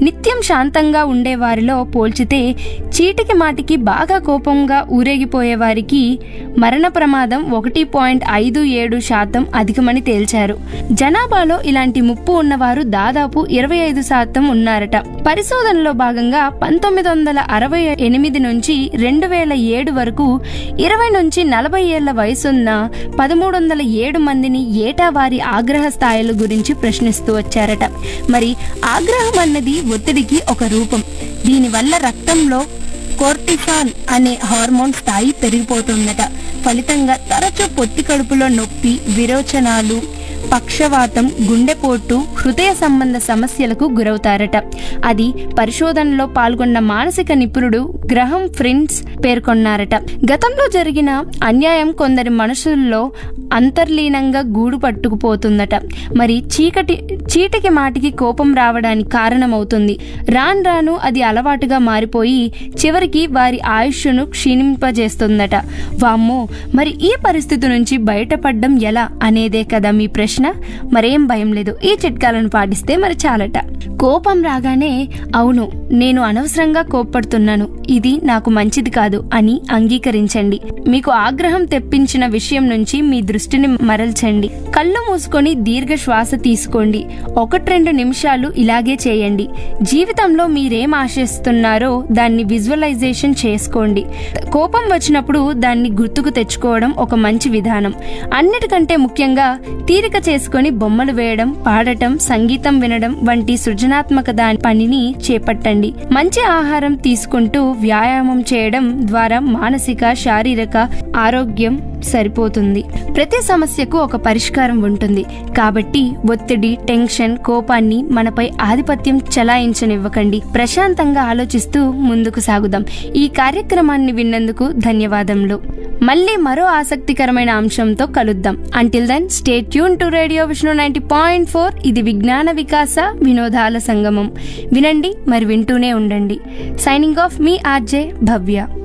నిత్యం శాంతంగా ఉండే వారిలో పోల్చితే చీటికి మాటికి బాగా కోపంగా ఊరేగిపోయే వారికి మరణ ప్రమాదం ఒకటి పాయింట్ ఐదు ఏడు శాతం అధికమని తేల్చారు జనాభాలో ఇలాంటి ముప్పు ఉన్నవారు దాదాపు ఇరవై ఐదు శాతం ఉన్నారట పరిశోధనలో భాగంగా పంతొమ్మిది వందల అరవై ఎనిమిది నుంచి రెండు వేల ఏడు వరకు ఇరవై నుంచి నలభై ఏళ్ల వయసున్న పదమూడు వందల ఏడు మందిని ఏటా వారి ఆగ్రహ స్థాయిల గురించి ప్రశ్నిస్తూ వచ్చారట మరి ఆగ్రహం అన్నది ఒత్తిడికి ఒక రూపం దీనివల్ల రక్తంలో కోర్టిసాల్ అనే హార్మోన్ స్థాయి పెరిగిపోతుందట ఫలితంగా తరచూ పొత్తి కడుపులో నొప్పి విరోచనాలు పక్షవాతం గుండెపోటు హృదయ సంబంధ సమస్యలకు గురవుతారట అది పరిశోధనలో పాల్గొన్న మానసిక నిపుణుడు గ్రహం ఫ్రిన్స్ పేర్కొన్నారట గతంలో జరిగిన అన్యాయం కొందరి మనసుల్లో అంతర్లీనంగా గూడు పట్టుకుపోతుందట మరి చీకటి చీటికి మాటికి కోపం రావడానికి కారణమవుతుంది రాను రాను అది అలవాటుగా మారిపోయి చివరికి వారి ఆయుష్ను క్షీణింపజేస్తుందట వామ్మో మరి ఈ పరిస్థితి నుంచి బయటపడడం ఎలా అనేదే కదా మీ ప్రశ్న మరేం భయం లేదు ఈ చిట్కాలను పాటిస్తే మరి చాలట కోపం రాగానే అవును నేను అనవసరంగా కోప్పడుతున్నాను ఇది నాకు మంచిది కాదు అని అంగీకరించండి మీకు ఆగ్రహం తెప్పించిన విషయం నుంచి మీ దృష్టిని మరల్చండి కళ్ళు మూసుకొని దీర్ఘ శ్వాస తీసుకోండి ఒకటి రెండు నిమిషాలు ఇలాగే చేయండి జీవితంలో మీరేం ఆశిస్తున్నారో దాన్ని విజువలైజేషన్ చేసుకోండి కోపం వచ్చినప్పుడు దాన్ని గుర్తుకు తెచ్చుకోవడం ఒక మంచి విధానం అన్నిటికంటే ముఖ్యంగా తీరిక చేసుకొని బొమ్మలు వేయడం పాడటం సంగీతం వినడం వంటి సృజనాత్మక దాని పనిని చేపట్టండి మంచి ఆహారం తీసుకుంటూ వ్యాయామం చేయడం ద్వారా మానసిక శారీరక ఆరోగ్యం సరిపోతుంది ప్రతి సమస్యకు ఒక పరిష్కారం ఉంటుంది కాబట్టి ఒత్తిడి టెన్షన్ కోపాన్ని మనపై ఆధిపత్యం చలాయించనివ్వకండి ప్రశాంతంగా ఆలోచిస్తూ ముందుకు సాగుదాం ఈ కార్యక్రమాన్ని విన్నందుకు ధన్యవాదములు మళ్ళీ మరో ఆసక్తికరమైన అంశంతో కలుద్దాం until then stay tune to radio Vishnu ninety point four ఇది విజ్ఞాన వికాస వినోదాల సంగమం వినండి మరి వింటూనే ఉండండి సైనింగ్ ఆఫ్ మీ ఆర్జే భవ్య